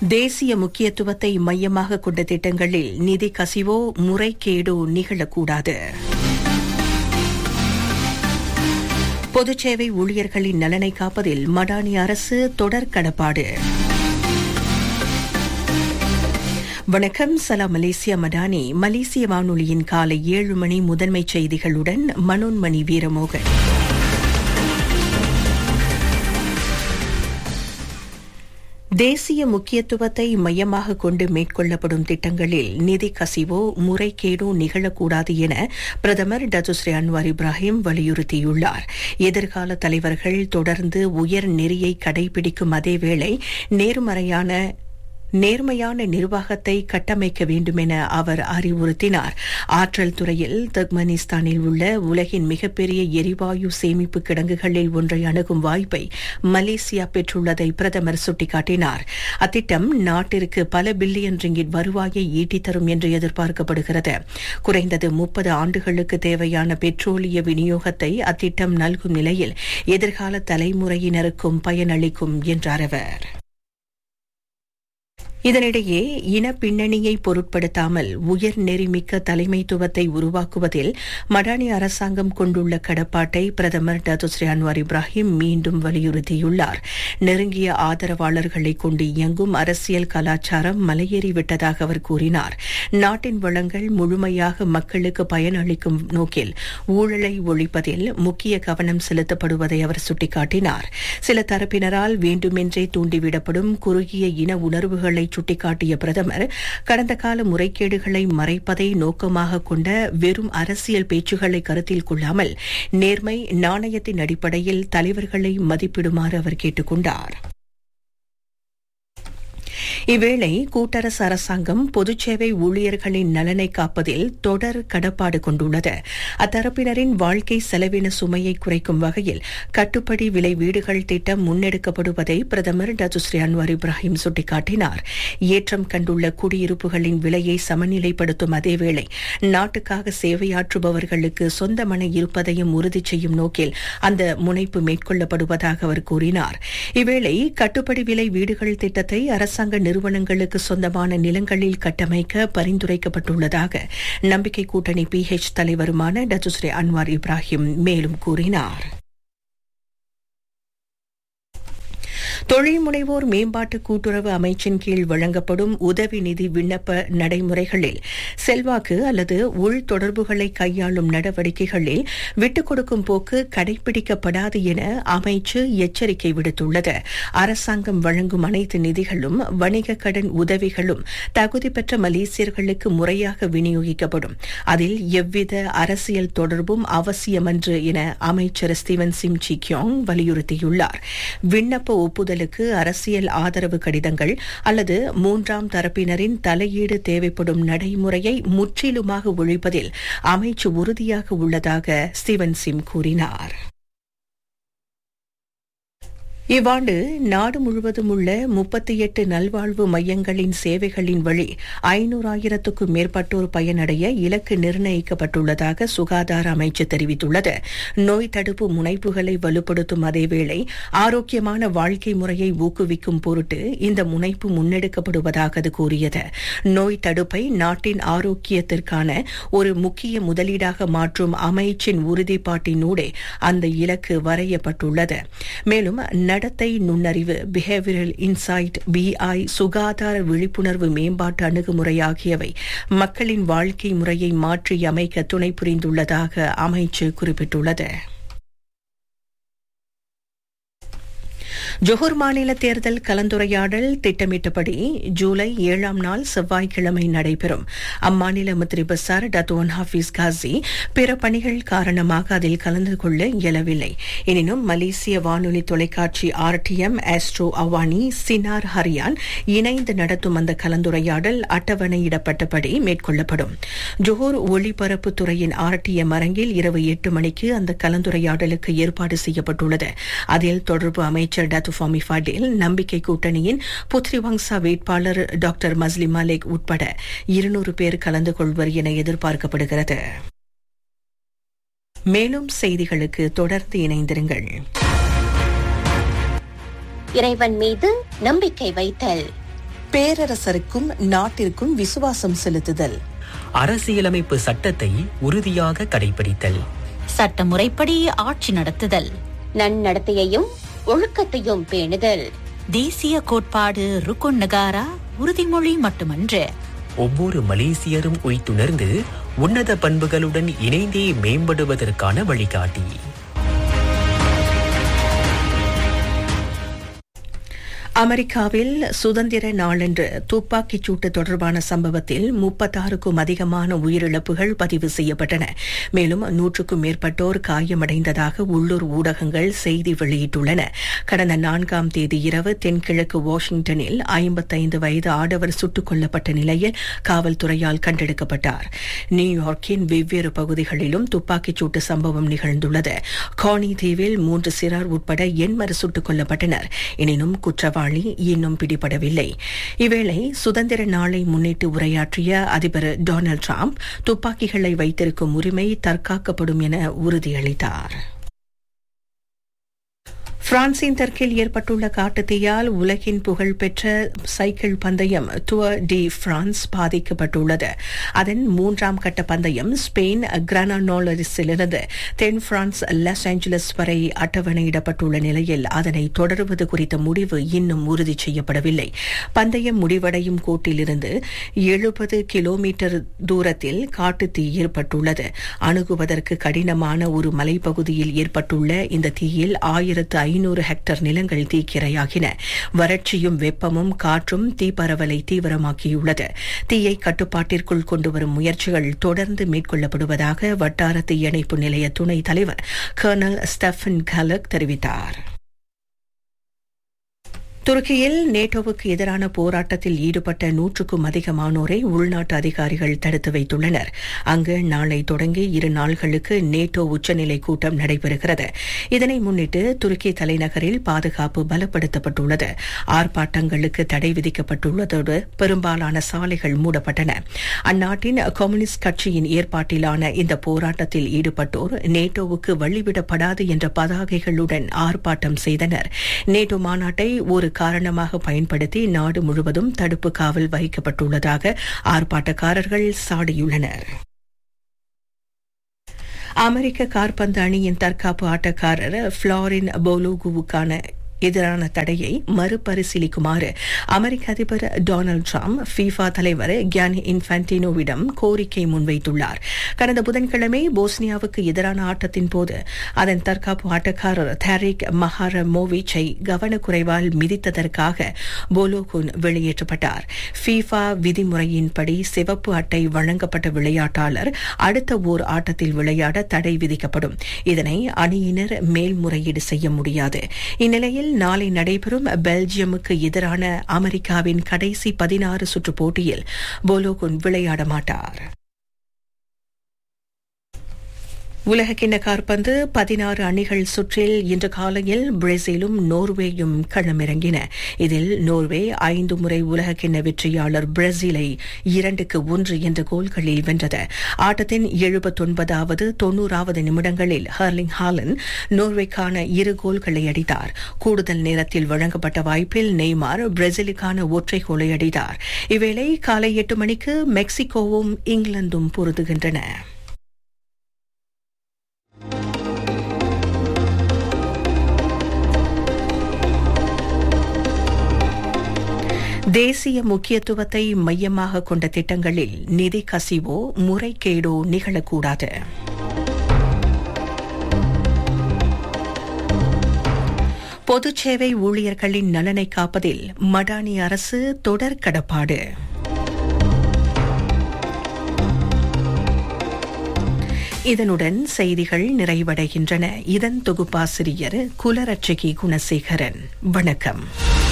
தேசிய முக்கியத்துவத்தை மையமாக கொண்ட திட்டங்களில் நிதி கசிவோ முறைகேடோ நிகழக்கூடாது பொதுச்சேவை ஊழியர்களின் நலனை காப்பதில் மடானி அரசு தொடர் கடப்பாடு வணக்கம் சலாம் மலேசியா மடானி மலேசிய வானொலியின் காலை ஏழு மணி முதன்மை செய்திகளுடன் மனோன்மணி வீரமோகன் தேசிய முக்கியத்துவத்தை மையமாக கொண்டு மேற்கொள்ளப்படும் திட்டங்களில் நிதி கசிவோ முறைகேடோ நிகழக்கூடாது என பிரதமர் டத்துஸ்ரீ அன்வார் இப்ராஹிம் வலியுறுத்தியுள்ளார் எதிர்கால தலைவர்கள் தொடர்ந்து உயர் நெறியை கடைபிடிக்கும் அதேவேளை நேர்மறையான நேர்மையான நிர்வாகத்தை கட்டமைக்க வேண்டும் என அவர் அறிவுறுத்தினார் ஆற்றல் துறையில் தர்க்மனிஸ்தானில் உள்ள உலகின் மிகப்பெரிய எரிவாயு சேமிப்பு கிடங்குகளில் ஒன்றை அணுகும் வாய்ப்பை மலேசியா பெற்றுள்ளதை பிரதமர் சுட்டிக்காட்டினார் அத்திட்டம் நாட்டிற்கு பல பில்லியன் ரிங்கிட் வருவாயை ஈட்டித் தரும் என்று எதிர்பார்க்கப்படுகிறது குறைந்தது முப்பது ஆண்டுகளுக்கு தேவையான பெட்ரோலிய விநியோகத்தை அத்திட்டம் நல்கும் நிலையில் எதிர்கால தலைமுறையினருக்கும் பயனளிக்கும் என்றார் அவர் இதனிடையே இன பின்னணியை பொருட்படுத்தாமல் உயர் நெறிமிக்க தலைமைத்துவத்தை உருவாக்குவதில் மடானி அரசாங்கம் கொண்டுள்ள கடப்பாட்டை பிரதமர் டத்துஸ்ரீ அன்வார் இப்ராஹிம் மீண்டும் வலியுறுத்தியுள்ளார் நெருங்கிய ஆதரவாளர்களை கொண்டு இயங்கும் அரசியல் கலாச்சாரம் மலையேறிவிட்டதாக அவர் கூறினார் நாட்டின் வளங்கள் முழுமையாக மக்களுக்கு பயனளிக்கும் நோக்கில் ஊழலை ஒழிப்பதில் முக்கிய கவனம் செலுத்தப்படுவதை அவர் சுட்டிக்காட்டினார் சில தரப்பினரால் வேண்டுமென்றே தூண்டிவிடப்படும் குறுகிய இன உணர்வுகளை சுட்டிக்காட்டிய பிரதமர் கடந்த கால முறைகேடுகளை மறைப்பதை நோக்கமாக கொண்ட வெறும் அரசியல் பேச்சுகளை கருத்தில் கொள்ளாமல் நேர்மை நாணயத்தின் அடிப்படையில் தலைவர்களை மதிப்பிடுமாறு அவர் கேட்டுக் கொண்டார் இவ்வேளை கூட்டரசு அரசாங்கம் பொதுச்சேவை ஊழியர்களின் நலனை காப்பதில் தொடர் கடப்பாடு கொண்டுள்ளது அத்தரப்பினரின் வாழ்க்கை செலவின சுமையை குறைக்கும் வகையில் கட்டுப்படி விலை வீடுகள் திட்டம் முன்னெடுக்கப்படுவதை பிரதமர் டத்துஸ்ரீ அன்வார் இப்ராஹிம் சுட்டிக்காட்டினார் ஏற்றம் கண்டுள்ள குடியிருப்புகளின் விலையை சமநிலைப்படுத்தும் அதேவேளை நாட்டுக்காக சேவையாற்றுபவர்களுக்கு சொந்த மனை இருப்பதையும் உறுதி செய்யும் நோக்கில் அந்த முனைப்பு மேற்கொள்ளப்படுவதாக அவர் கூறினார் இவ்வேளை கட்டுப்படி விலை வீடுகள் திட்டத்தை அரசாங்க நிறுவனங்களுக்கு சொந்தமான நிலங்களில் கட்டமைக்க பரிந்துரைக்கப்பட்டுள்ளதாக நம்பிக்கை கூட்டணி பிஹெச் தலைவருமான டத்துஸ்ரீ அன்வார் இப்ராஹிம் மேலும் கூறினார் தொழில் முனைவோர் மேம்பாட்டு கூட்டுறவு அமைச்சின் கீழ் வழங்கப்படும் உதவி நிதி விண்ணப்ப நடைமுறைகளில் செல்வாக்கு அல்லது உள் தொடர்புகளை கையாளும் நடவடிக்கைகளில் விட்டுக் கொடுக்கும் போக்கு கடைபிடிக்கப்படாது என அமைச்சு எச்சரிக்கை விடுத்துள்ளது அரசாங்கம் வழங்கும் அனைத்து நிதிகளும் வணிக கடன் உதவிகளும் தகுதி பெற்ற மலேசியர்களுக்கு முறையாக விநியோகிக்கப்படும் அதில் எவ்வித அரசியல் தொடர்பும் அவசியமன்று என அமைச்சர் ஸ்டீவன் சிம் சி கியோங் வலியுறுத்தியுள்ளார் விண்ணப்ப ஒப்புதல் ஒப்புதலுக்கு அரசியல் ஆதரவு கடிதங்கள் அல்லது மூன்றாம் தரப்பினரின் தலையீடு தேவைப்படும் நடைமுறையை முற்றிலுமாக ஒழிப்பதில் அமைச்சு உறுதியாக உள்ளதாக ஸ்டீவன் சிம் கூறினார் இவ்வாண்டு நாடு முழுவதும் உள்ள முப்பத்தி எட்டு நல்வாழ்வு மையங்களின் சேவைகளின் வழி ஐநூறாயிரத்துக்கும் மேற்பட்டோர் பயனடைய இலக்கு நிர்ணயிக்கப்பட்டுள்ளதாக சுகாதார அமைச்சு தெரிவித்துள்ளது நோய் தடுப்பு முனைப்புகளை வலுப்படுத்தும் அதேவேளை ஆரோக்கியமான வாழ்க்கை முறையை ஊக்குவிக்கும் பொருட்டு இந்த முனைப்பு முன்னெடுக்கப்படுவதாக அது கூறியது நோய் தடுப்பை நாட்டின் ஆரோக்கியத்திற்கான ஒரு முக்கிய முதலீடாக மாற்றும் அமைச்சின் உறுதிப்பாட்டினூடே அந்த இலக்கு வரையப்பட்டுள்ளது மேலும் நடத்தை நுண்ணறிவு பிஹேவியரல் இன்சைட் பிஐ சுகாதார விழிப்புணர்வு மேம்பாட்டு அணுகுமுறை ஆகியவை மக்களின் வாழ்க்கை முறையை மாற்றியமைக்க துணை புரிந்துள்ளதாக அமைச்சு குறிப்பிட்டுள்ளது ஜொஹூர் மாநில தேர்தல் கலந்துரையாடல் திட்டமிட்டபடி ஜூலை ஏழாம் நாள் செவ்வாய்க்கிழமை நடைபெறும் அம்மாநில மந்திரி பசார் டத்தோன் ஹாஃபிஸ் காசி பிற பணிகள் காரணமாக அதில் கலந்து கொள்ள இயலவில்லை எனினும் மலேசிய வானொலி தொலைக்காட்சி ஆர்டிஎம் ஆஸ்ட்ரோ அவானி சினார் ஹரியான் இணைந்து நடத்தும் அந்த கலந்துரையாடல் அட்டவணையிடப்பட்டபடி மேற்கொள்ளப்படும் ஜொஹூர் ஒளிபரப்பு துறையின் ஆர்டிஎம் அரங்கில் இரவு எட்டு மணிக்கு அந்த கலந்துரையாடலுக்கு ஏற்பாடு செய்யப்பட்டுள்ளது அதில் தொடர்பு அமைச்சர் டத்து ஃபாமி ஃபடேல் நம்பிக்கை கூட்டணியின் புத்ரி வங்சா வேட்பாளர் டாக்டர் மஸ்லி மாலிக் உட்பட இருநூறு பேர் கலந்து கொள்வர் என எதிர்பார்க்கப்படுகிறது மேலும் செய்திகளுக்கு தொடர்ந்து இணைந்திருங்கள் இறைவன் மீது நம்பிக்கை வைத்தல் பேரரசருக்கும் நாட்டிற்கும் விசுவாசம் செலுத்துதல் அரசியலமைப்பு சட்டத்தை உறுதியாக கடைபிடித்தல் சட்டமுறைப்படி ஆட்சி நடத்துதல் நன்னடத்தையையும் ஒழுக்கத்தையும் பேணுதல் தேசிய கோட்பாடு ருக்குன் நகாரா உறுதிமொழி மட்டுமன்று ஒவ்வொரு மலேசியரும் உய்த்துணர்ந்து உன்னத பண்புகளுடன் இணைந்தே மேம்படுவதற்கான வழிகாட்டி அமெரிக்காவில் சுதந்திர நாளன்று துப்பாக்கிச் சூட்டு தொடர்பான சம்பவத்தில் முப்பத்தாறுக்கும் அதிகமான உயிரிழப்புகள் பதிவு செய்யப்பட்டன மேலும் நூற்றுக்கும் மேற்பட்டோர் காயமடைந்ததாக உள்ளூர் ஊடகங்கள் செய்தி வெளியிட்டுள்ளன கடந்த நான்காம் தேதி இரவு தென்கிழக்கு வாஷிங்டனில் ஐம்பத்தைந்து வயது ஆடவர் சுட்டுக் கொல்லப்பட்ட நிலையில் காவல்துறையால் கண்டெடுக்கப்பட்டார் நியூயார்க்கின் வெவ்வேறு பகுதிகளிலும் துப்பாக்கிச் சூட்டு சம்பவம் நிகழ்ந்துள்ளது கானி தீவில் மூன்று சிறார் உட்பட எண்மர் சுட்டுக் கொல்லப்பட்டனர் எனினும் குற்றவாளி இன்னும் பிடிபடவில்லை இவ்வேளை சுதந்திர நாளை முன்னிட்டு உரையாற்றிய அதிபர் டொனால்டு டிரம்ப் துப்பாக்கிகளை வைத்திருக்கும் உரிமை தற்காக்கப்படும் என உறுதியளித்தார் பிரான்சின் தெற்கில் ஏற்பட்டுள்ள காட்டுத்தீயால் உலகின் புகழ்பெற்ற சைக்கிள் பந்தயம் டுவர் டி பிரான்ஸ் பாதிக்கப்பட்டுள்ளது அதன் மூன்றாம் கட்ட பந்தயம் ஸ்பெயின் கிரானோலரிஸிலிருந்து தென் பிரான்ஸ் லாஸ் ஏஞ்சலஸ் வரை அட்டவணையிடப்பட்டுள்ள நிலையில் அதனை தொடருவது குறித்த முடிவு இன்னும் உறுதி செய்யப்படவில்லை பந்தயம் முடிவடையும் கோட்டிலிருந்து எழுபது கிலோமீட்டர் தூரத்தில் காட்டுத்தீ ஏற்பட்டுள்ளது அணுகுவதற்கு கடினமான ஒரு மலைப்பகுதியில் ஏற்பட்டுள்ள இந்த தீயில் ஆயிரத்து ஐநூறு ஹெக்டர் நிலங்கள் தீக்கிரையாகின வறட்சியும் வெப்பமும் காற்றும் தீப்பரவலை தீவிரமாக்கியுள்ளது தீயை கட்டுப்பாட்டிற்குள் கொண்டுவரும் முயற்சிகள் தொடர்ந்து மேற்கொள்ளப்படுவதாக வட்டார தீயணைப்பு நிலைய துணைத் தலைவர் கர்னல் ஸ்டெஃபன் கலக் தெரிவித்தார் துருக்கியில் நேட்டோவுக்கு எதிரான போராட்டத்தில் ஈடுபட்ட நூற்றுக்கும் அதிகமானோரை உள்நாட்டு அதிகாரிகள் தடுத்து வைத்துள்ளனர் அங்கு நாளை தொடங்கி இரு நாள்களுக்கு நேட்டோ உச்சநிலை கூட்டம் நடைபெறுகிறது இதனை முன்னிட்டு துருக்கி தலைநகரில் பாதுகாப்பு பலப்படுத்தப்பட்டுள்ளது ஆர்ப்பாட்டங்களுக்கு தடை விதிக்கப்பட்டுள்ளதோடு பெரும்பாலான சாலைகள் மூடப்பட்டன அந்நாட்டின் கம்யூனிஸ்ட் கட்சியின் ஏற்பாட்டிலான இந்த போராட்டத்தில் ஈடுபட்டோர் நேட்டோவுக்கு வழிவிடப்படாது என்ற பதாகைகளுடன் ஆர்ப்பாட்டம் செய்தனர் நேட்டோ மாநாட்டை ஒரு காரணமாக பயன்படுத்தி நாடு முழுவதும் தடுப்பு காவல் வைக்கப்பட்டுள்ளதாக ஆர்ப்பாட்டக்காரர்கள் சாடியுள்ளனர் அமெரிக்க கார்பந்து அணியின் தற்காப்பு ஆட்டக்காரர் ஃபிளாரின் போலோகுவுக்கான எதிரான தடையை மறுபரிசீலிக்குமாறு அமெரிக்க அதிபர் டொனால்டு டிரம்ப் ஃபீஃபா தலைவர் கியானி இன்ஃபான்டினோவிடம் கோரிக்கை முன்வைத்துள்ளார் கடந்த புதன்கிழமை போஸ்னியாவுக்கு எதிரான ஆட்டத்தின் போது அதன் தற்காப்பு ஆட்டக்காரர் தாரிக் மஹாரமோவிச்சை கவனக்குறைவால் மிதித்ததற்காக போலோகுன் வெளியேற்றப்பட்டார் ஃபீஃபா விதிமுறையின்படி சிவப்பு அட்டை வழங்கப்பட்ட விளையாட்டாளர் அடுத்த ஓர் ஆட்டத்தில் விளையாட தடை விதிக்கப்படும் இதனை அணியினர் மேல்முறையீடு செய்ய முடியாது இந்நிலையில் நாளை நடைபெறும் பெல்ஜியமுக்கு எதிரான அமெரிக்காவின் கடைசி பதினாறு சுற்று போட்டியில் போலோகுன் விளையாட மாட்டார் உலகக்கிண்ண காற்பந்து பதினாறு அணிகள் சுற்றில் இன்று காலையில் பிரேசிலும் நோர்வேயும் களமிறங்கின இதில் நோர்வே ஐந்து முறை உலகக்கிண்ண வெற்றியாளர் பிரேசிலை இரண்டுக்கு ஒன்று என்ற கோல்களில் வென்றது ஆட்டத்தின் எழுபத்தொன்பதாவது தொன்னூறாவது நிமிடங்களில் ஹர்லிங் ஹாலன் நோர்வேக்கான இரு கோல்களை அடித்தார் கூடுதல் நேரத்தில் வழங்கப்பட்ட வாய்ப்பில் நெய்மார் பிரேசிலுக்கான ஒற்றை கோலை அடித்தார் இவ்வேளை காலை எட்டு மணிக்கு மெக்சிகோவும் இங்கிலாந்தும் பொருதுகின்றன தேசிய முக்கியத்துவத்தை மையமாக கொண்ட திட்டங்களில் நிதி கசிவோ முறைகேடோ நிகழக்கூடாது பொதுச் சேவை ஊழியர்களின் நலனை காப்பதில் மடானி அரசு தொடர் கடப்பாடு இதனுடன் செய்திகள் நிறைவடைகின்றன இதன் தொகுப்பாசிரியர் குலரட்சகி குணசேகரன் வணக்கம்